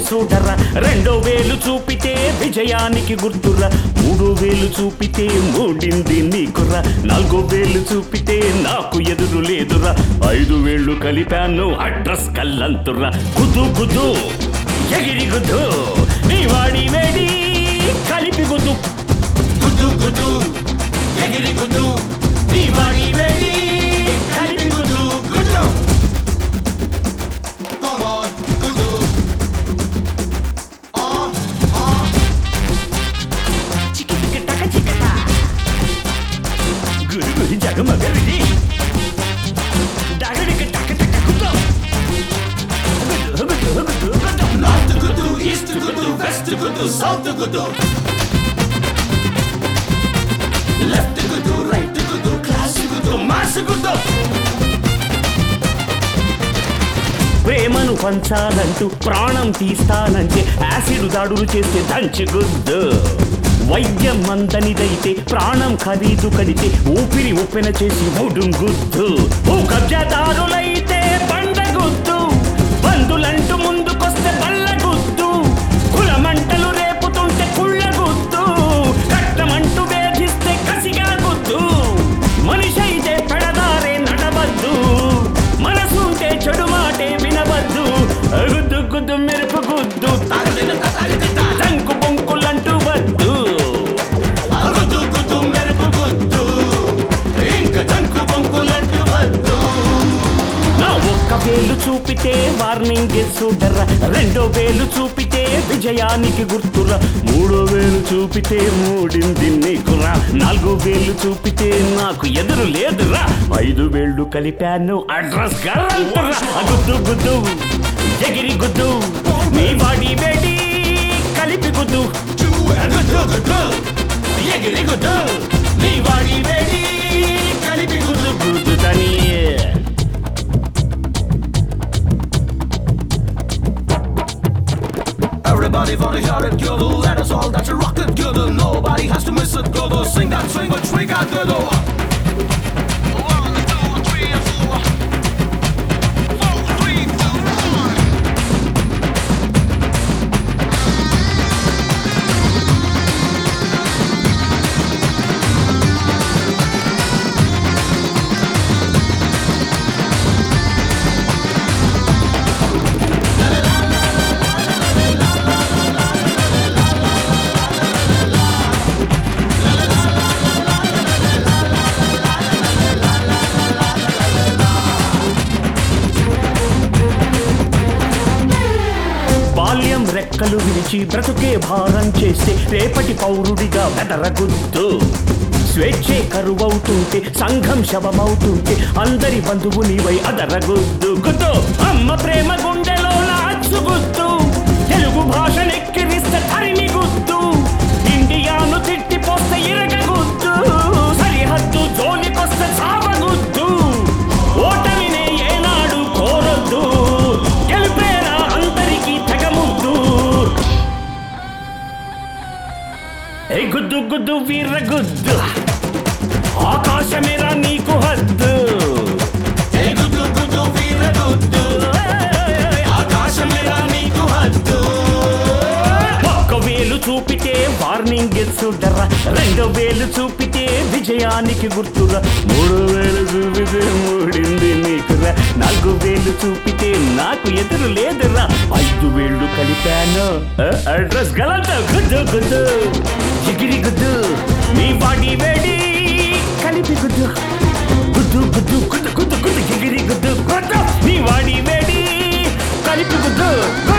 చూడరా రెండో వేలు చూపితే విజయానికి గుర్తురా మూడో వేలు చూపితే మూడింది నీకురా నాలుగో వేలు చూపితే నాకు ఎదురు లేదురా ఐదు వేళ్ళు కలిపాను అడ్రస్ కల్లంతురా గుద్దు గుద్దు ఎగిరి గుద్దు నీ వాడి వేడి కలిపి గుద్దు గుద్దు గుద్దు ఎగిరి గుద్దు నీ వాడి వేడి కలిపి గుద్దు గుద్దు Come on, Kudu. Ah, ah. చికి చికి టక చికట గురి గురి జగమగరిది డగడికి టక టక గుద్దు గుద్దు గుద్దు గుద్దు గుద్దు North Kudu, East Kudu, West Kudu, South Kudu. Left Kudu, right Kudu, class Kudu, mass Kudu. ప్రేమను పంచాలంటూ ప్రాణం తీస్తానంటే యాసిడ్ దాడులు చేస్తే దంచి గుద్దు వైద్యం మందనిదైతే ప్రాణం ఖరీదు కడితే ఊపిరి ఉప్పెన చేసి ఊడుం గుద్దు భూ కబ్జాదారులైతే బండ గుద్దు బంధులంటూ ముందుకొస్తే బల్ల గుద్దు కులమంటలు రేపుతుంటే కుళ్ళ గుద్దు కట్టమంటూ వేధిస్తే కసిగా గుద్దు మనిషి అయితే పెడదారే నడవద్దు మనసుంటే చెడు మాటే వినవద్దు గుద్దు గుద్దు మెరుపు గుద్దు తంకు బొంకులంటూ వద్దు Kudu, Kudu, మెరుపు గుద్దు. ఇంకా జంకు బొంకులంటూ వద్దు. నా ఒక్క వేలు చూపితే వార్నింగ్ చూడరా రెండో వేలు చూపితే విజయానికి గుర్తురా మూడో వేలు చూపితే మూడింది నీకురా నాలుగో వేలు చూపితే నాకు ఎదురు లేదురా ఐదు వేళ్ళు కలిపాను అడ్రస్ గల్లంతురా గుద్దు గుద్దు ఎగిరి గుద్దు నీ బాడీ వేడి కలిపి గుద్దు గుద్దు, గుద్దు. ఎగిరి గుద్దు. నీ వాడి వేడి కలిపి గుద్దు. గుద్దుతని Everybody wanna hear it, Kudu. Let us all dance a rock it, Kudu. Nobody has to miss it, Kudu. Sing that swing, which we got, Kudu. One, two, three, four. Four, three, two, one. బాల్యం రెక్కలు విరిచి బ్రతుకే భారం చేస్తే రేపటి పౌరుడిగా బెదరగుద్దు స్వేచ్ఛే కరువవుతుంటే సంఘం శవమవుతుంటే అందరి బంధువు నీవై అదరగుద్దు గుద్దు అమ్మ ప్రేమ గుండెలో నాచుగుద్దు తెలుగు భాష నెక్కిరిస్తే తరిమి గుద్దు ఇండియాను తిట్టిపోస్తే ఇరగగుద్దు సరిహద్దు జోలికొస్తే సావగుద్దు ఓటమినే ఏనాడు కోరొద్దు గెలిపేరా అందరికీ తెగముద్దు ఏ గుద్దు గుద్దు వీర గుద్దు ఆకాశమేరా నీకు హద్దు ఏ గుద్దు, గుద్దు, వీర గుద్దు. ఆకాశమేరా నీకు హద్దు. ఒక్క వేలు చూపితే వార్నింగ్ చూడరా రెండో వేలు చూపితే విజయానికి గుర్తురా మూడో వేలు చూపితే మూడింది నీకురా నాలుగు వేలు చూపితే నాకు ఎదురు లేదురా ఐదు వేళ్ళు కలిపాను ఆ, అడ్రస్ గలంత గుద్దు గుద్దు ఎగిరి గుద్దు నీ బాడీ వేడి కలిపి గుద్దు గుద్దు గుద్దు గుద్దు గుద్దు గుద్దు ఎగిరి గుద్దు గుద్దు నీ వాడి వేడి కలిపి గుద్దు గుద్దు